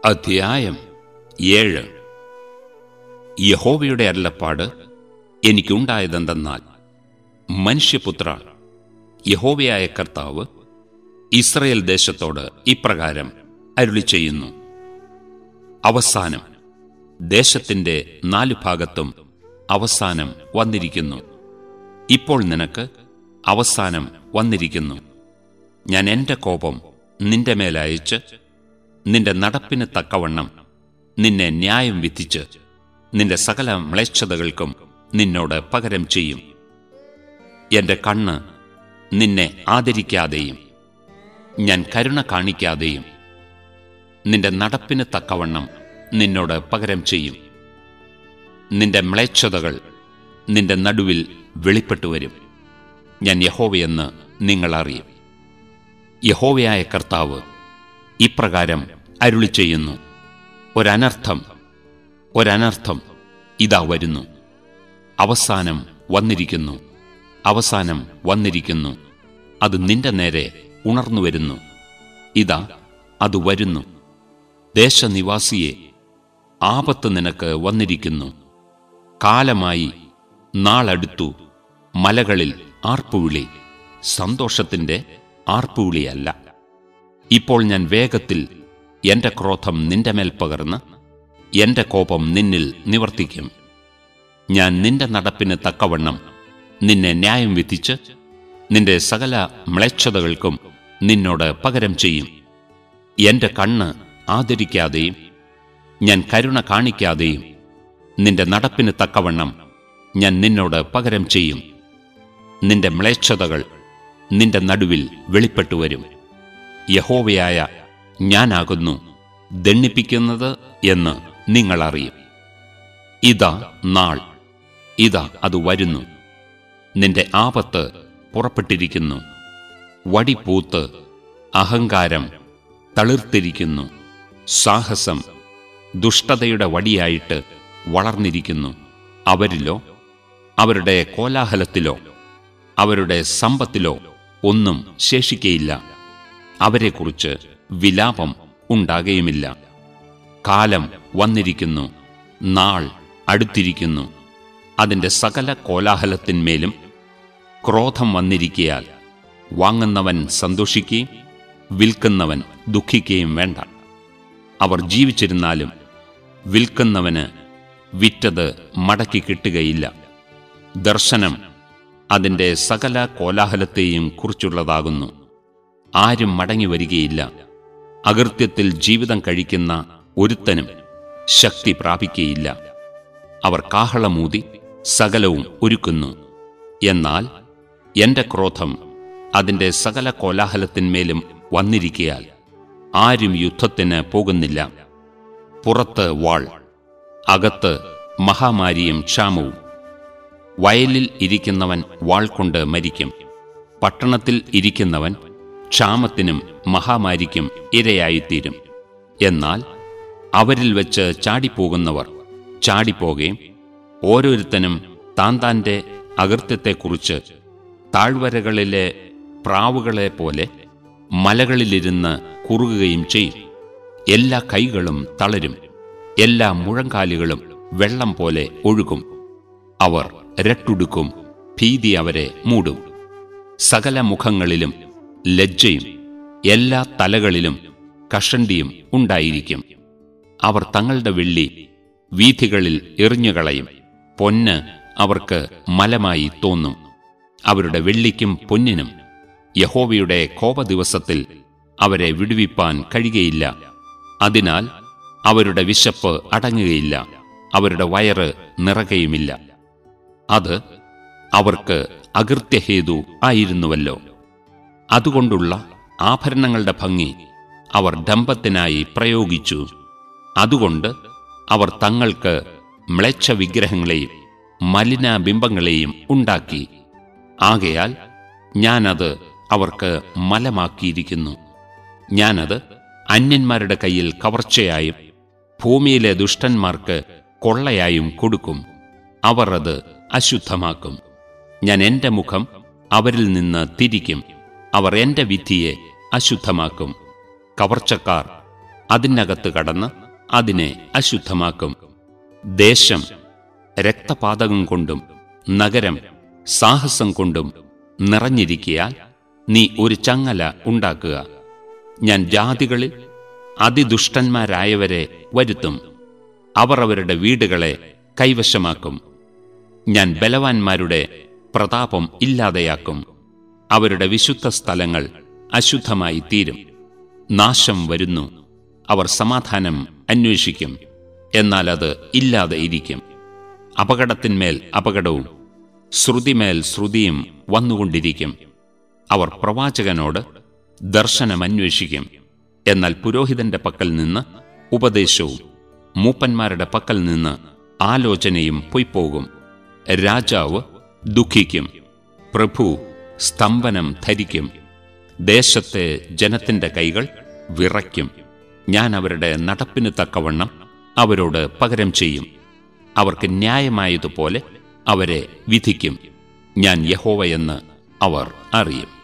അധ്യായം ഏഴ് യഹോവയുടെ അരുളപ്പാട് എനിക്കുണ്ടായതെന്തെന്നാൽ മനുഷ്യപുത്ര യഹോവയായ കർത്താവ് ഇസ്രയേൽ ദേശത്തോട് ഇപ്രകാരം അരുളി ചെയ്യുന്നു അവസാനം ദേശത്തിന്റെ നാലു ഭാഗത്തും അവസാനം വന്നിരിക്കുന്നു ഇപ്പോൾ നിനക്ക് അവസാനം വന്നിരിക്കുന്നു ഞാൻ എന്റെ കോപം നിന്റെ മേലയച്ച് നിന്റെ നടപ്പിന് തക്കവണ്ണം നിന്നെ ന്യായം വിധിച്ച് നിന്റെ സകല മ്ലേച്ഛതകൾക്കും നിന്നോട് പകരം ചെയ്യും എന്റെ കണ്ണ് നിന്നെ ആദരിക്കാതെയും ഞാൻ കരുണ കാണിക്കാതെയും നിന്റെ നടപ്പിന് തക്കവണ്ണം നിന്നോട് പകരം ചെയ്യും നിന്റെ മ്ലേച്ഛതകൾ നിന്റെ നടുവിൽ വെളിപ്പെട്ടുവരും ഞാൻ യഹോവയെന്ന് നിങ്ങൾ അറിയും യഹോവയായ കർത്താവ് ഇപ്രകാരം അരുളി ചെയ്യുന്നു ഒരനർത്ഥം ഒരനർത്ഥം ഇതാ വരുന്നു അവസാനം വന്നിരിക്കുന്നു അവസാനം വന്നിരിക്കുന്നു അത് നിന്റെ നേരെ ഉണർന്നു വരുന്നു ഇതാ അത് വരുന്നു ദേശനിവാസിയെ ആപത്ത് നിനക്ക് വന്നിരിക്കുന്നു കാലമായി നാളടുത്തു മലകളിൽ ആർപ്പുവിളി സന്തോഷത്തിന്റെ ആർപ്പുവിളിയല്ല ഇപ്പോൾ ഞാൻ വേഗത്തിൽ എന്റെ ക്രോധം നിന്റെ മേൽ പകർന്ന് എന്റെ കോപം നിന്നിൽ നിവർത്തിക്കും ഞാൻ നിന്റെ നടപ്പിന് തക്കവണ്ണം നിന്നെ ന്യായം വിധിച്ച് നിന്റെ സകല മ്ലേച്ഛതകൾക്കും നിന്നോട് പകരം ചെയ്യും എന്റെ കണ്ണ് ആദരിക്കാതെയും ഞാൻ കരുണ കാണിക്കാതെയും നിന്റെ നടപ്പിന് തക്കവണ്ണം ഞാൻ നിന്നോട് പകരം ചെയ്യും നിന്റെ മ്ലേച്ഛതകൾ നിന്റെ നടുവിൽ വെളിപ്പെട്ടുവരും യഹോവയായ ഞാനാകുന്നു ദണ്ണിപ്പിക്കുന്നത് എന്ന് നിങ്ങൾ അറിയും ഇതാ നാൾ ഇതാ അത് വരുന്നു നിന്റെ ആപത്ത് പുറപ്പെട്ടിരിക്കുന്നു വടിപൂത്ത് അഹങ്കാരം തളിർത്തിരിക്കുന്നു സാഹസം ദുഷ്ടതയുടെ വടിയായിട്ട് വളർന്നിരിക്കുന്നു അവരിലോ അവരുടെ കോലാഹലത്തിലോ അവരുടെ സമ്പത്തിലോ ഒന്നും ശേഷിക്കയില്ല അവരെക്കുറിച്ച് വിലാപം ഉണ്ടാകുകയുമില്ല കാലം വന്നിരിക്കുന്നു നാൾ അടുത്തിരിക്കുന്നു അതിന്റെ സകല കോലാഹലത്തിന്മേലും ക്രോധം വന്നിരിക്കയാൽ വാങ്ങുന്നവൻ സന്തോഷിക്കുകയും വിൽക്കുന്നവൻ ദുഃഖിക്കുകയും വേണ്ട അവർ ജീവിച്ചിരുന്നാലും വിൽക്കുന്നവന് വിറ്റത് മടക്കി കിട്ടുകയില്ല ദർശനം അതിന്റെ സകല കോലാഹലത്തെയും കുറിച്ചുള്ളതാകുന്നു ആരും മടങ്ങി വരികയില്ല അകൃത്യത്തിൽ ജീവിതം കഴിക്കുന്ന ഒരുത്തനും ശക്തി പ്രാപിക്കുകയില്ല അവർ കാഹളമൂതി സകലവും ഒരുക്കുന്നു എന്നാൽ എന്റെ ക്രോധം അതിന്റെ സകല കോലാഹലത്തിന്മേലും വന്നിരിക്കയാൽ ആരും യുദ്ധത്തിന് പോകുന്നില്ല പുറത്ത് വാൾ അകത്ത് മഹാമാരിയും ക്ഷാമവും വയലിൽ ഇരിക്കുന്നവൻ വാൾ കൊണ്ട് മരിക്കും പട്ടണത്തിൽ ഇരിക്കുന്നവൻ ക്ഷാമത്തിനും മഹാമാരിക്കും ഇരയായിത്തീരും എന്നാൽ അവരിൽ വെച്ച് ചാടിപ്പോകുന്നവർ ചാടിപ്പോകുകയും ഓരോരുത്തനും താൻ താൻ്റെ അകൃത്യത്തെക്കുറിച്ച് താഴ്വരകളിലെ പ്രാവുകളെ പോലെ മലകളിലിരുന്ന് കുറുകുകയും ചെയ്യും എല്ലാ കൈകളും തളരും എല്ലാ മുഴങ്കാലുകളും വെള്ളം പോലെ ഒഴുകും അവർ രട്ടുടുക്കും ഭീതി അവരെ മൂടും സകല മുഖങ്ങളിലും ലജ്ജയും എല്ലാ തലകളിലും കഷണ്ടിയും ഉണ്ടായിരിക്കും അവർ തങ്ങളുടെ വെള്ളി വീഥികളിൽ എറിഞ്ഞുകളയും പൊന്ന് അവർക്ക് മലമായി തോന്നും അവരുടെ വെള്ളിക്കും പൊന്നിനും യഹോവയുടെ കോപദിവസത്തിൽ അവരെ വിടുവിപ്പാൻ കഴിയുകയില്ല അതിനാൽ അവരുടെ വിശപ്പ് അടങ്ങുകയില്ല അവരുടെ വയറ് നിറകയുമില്ല അത് അവർക്ക് അകൃത്യഹേതു ആയിരുന്നുവല്ലോ അതുകൊണ്ടുള്ള ആഭരണങ്ങളുടെ ഭംഗി അവർ ഡംബത്തിനായി പ്രയോഗിച്ചു അതുകൊണ്ട് അവർ തങ്ങൾക്ക് മ്ലേച്ഛ വിഗ്രഹങ്ങളെയും മലിനബിംബങ്ങളെയും ഉണ്ടാക്കി ആകയാൽ ഞാനത് അവർക്ക് മലമാക്കിയിരിക്കുന്നു ഞാനത് അന്യന്മാരുടെ കയ്യിൽ കവർച്ചയായും ഭൂമിയിലെ ദുഷ്ടന്മാർക്ക് കൊള്ളയായും കൊടുക്കും അവർ അത് അശുദ്ധമാക്കും ഞാൻ എന്റെ മുഖം അവരിൽ നിന്ന് തിരിക്കും അവർ എന്റെ വിധിയെ അശുദ്ധമാക്കും കവർച്ചക്കാർ അതിനകത്ത് കടന്ന് അതിനെ അശുദ്ധമാക്കും ദേശം രക്തപാതകം കൊണ്ടും നഗരം സാഹസം കൊണ്ടും നിറഞ്ഞിരിക്കയാൽ നീ ഒരു ചങ്ങല ഉണ്ടാക്കുക ഞാൻ ജാതികളിൽ അതിദുഷ്ടന്മാരായവരെ വരുത്തും അവർ അവരുടെ വീടുകളെ കൈവശമാക്കും ഞാൻ ബലവാന്മാരുടെ പ്രതാപം ഇല്ലാതെയാക്കും അവരുടെ വിശുദ്ധ സ്ഥലങ്ങൾ അശുദ്ധമായി തീരും നാശം വരുന്നു അവർ സമാധാനം അന്വേഷിക്കും എന്നാൽ അത് ഇല്ലാതെ ഇരിക്കും അപകടത്തിന്മേൽ അപകടവും ശ്രുതിമേൽ ശ്രുതിയും വന്നുകൊണ്ടിരിക്കും അവർ പ്രവാചകനോട് ദർശനമന്വേഷിക്കും എന്നാൽ പുരോഹിതന്റെ പക്കൽ നിന്ന് ഉപദേശവും മൂപ്പന്മാരുടെ പക്കൽ നിന്ന് ആലോചനയും പൊയ്പോകും രാജാവ് ദുഃഖിക്കും പ്രഭു സ്തംഭനം ധരിക്കും ദേശത്തെ ജനത്തിന്റെ കൈകൾ വിറയ്ക്കും ഞാൻ അവരുടെ നടപ്പിന് തക്കവണ്ണം അവരോട് പകരം ചെയ്യും അവർക്ക് ന്യായമായതുപോലെ അവരെ വിധിക്കും ഞാൻ യഹോവയെന്ന് അവർ അറിയും